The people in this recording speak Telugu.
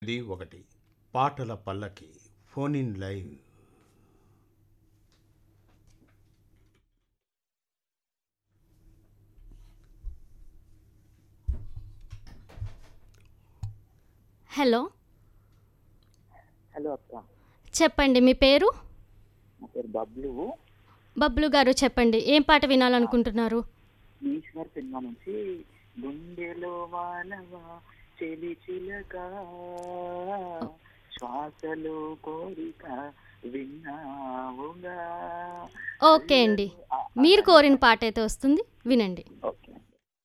ఇది ఒకటి పాటల పల్లకి phone in live hello hello అక్క చెప్పండి మీ పేరు నా పేరు బబ్లు బబ్లు గారు చెప్పండి ఏం పాట వినాలనుకుంటున్నారు ఈశ్వర్ సినిమా నుంచి గుండెలో వానవా చెలి చిలక శ్వాసలో కోరిక విన్నావుగా ఓకే అండి మీరు కోరిన పాట అయితే వస్తుంది వినండి